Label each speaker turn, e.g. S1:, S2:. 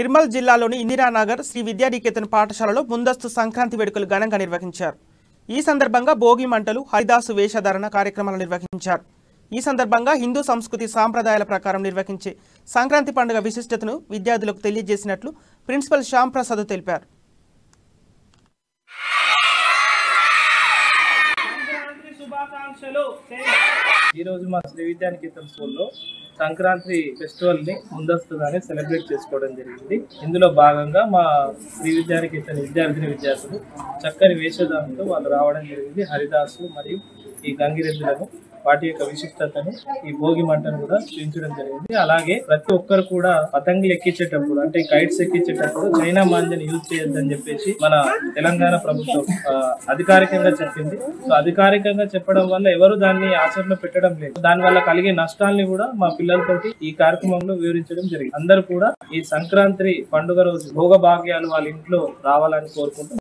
S1: నిర్మల్ జిల్లాలోని ఇందిరానగర్ శ్రీ విద్యానికేతన్ పాఠశాలలో ముందస్తు సంక్రాంతి వేడుకలు ఘనంగా నిర్వహించారు ఈ సందర్భంగా భోగి మంటలు హరిదాసు వేషధారణ కార్యక్రమాలు నిర్వహించారు ఈ సందర్భంగా హిందూ సంస్కృతి సాంప్రదాయాల ప్రకారం నిర్వహించే సంక్రాంతి పండుగ విశిష్టతను విద్యార్థులకు తెలియజేసినట్లు ప్రిన్సిపల్ శ్యామ్ ప్రసాద్ తెలిపారు
S2: సంక్రాంతి శుభాకాంక్షలు ఈ రోజు మా శ్రీ విద్యానికేతన్ స్కూల్లో సంక్రాంతి ఫెస్టివల్ ని ముందస్తుగానే సెలబ్రేట్ చేసుకోవడం జరిగింది ఇందులో భాగంగా మా శ్రీ విద్యానికేతన్ విద్యార్థిని విద్యార్థులు చక్కని వేషధారంతో వాళ్ళు రావడం జరిగింది హరిదాసు మరియు ఈ గంగిరెద్దులను వాటి యొక్క విశిష్టతను ఈ భోగి మంటను కూడా చూపించడం జరిగింది అలాగే ప్రతి ఒక్కరు కూడా పతంగులు ఎక్కించేటప్పుడు అంటే కైట్స్ ఎక్కించేటప్పుడు చైనా మాంజని యూజ్ చేయొద్దని చెప్పేసి మన తెలంగాణ ప్రభుత్వం ఆ, అధికారికంగా చెప్పింది సో అధికారికంగా చెప్పడం వల్ల ఎవరు దాన్ని ఆచరణలో పెట్టడం లేదు దాని వల్ల కలిగే నష్టాల్ని కూడా మా పిల్లలతోటి ఈ కార్యక్రమంలో వివరించడం జరిగింది అందరూ కూడా ఈ సంక్రాంతి పండుగ రోజు భోగ భాగ్యాలు వాళ్ళ ఇంట్లో రావాలని కోరుకుంటూ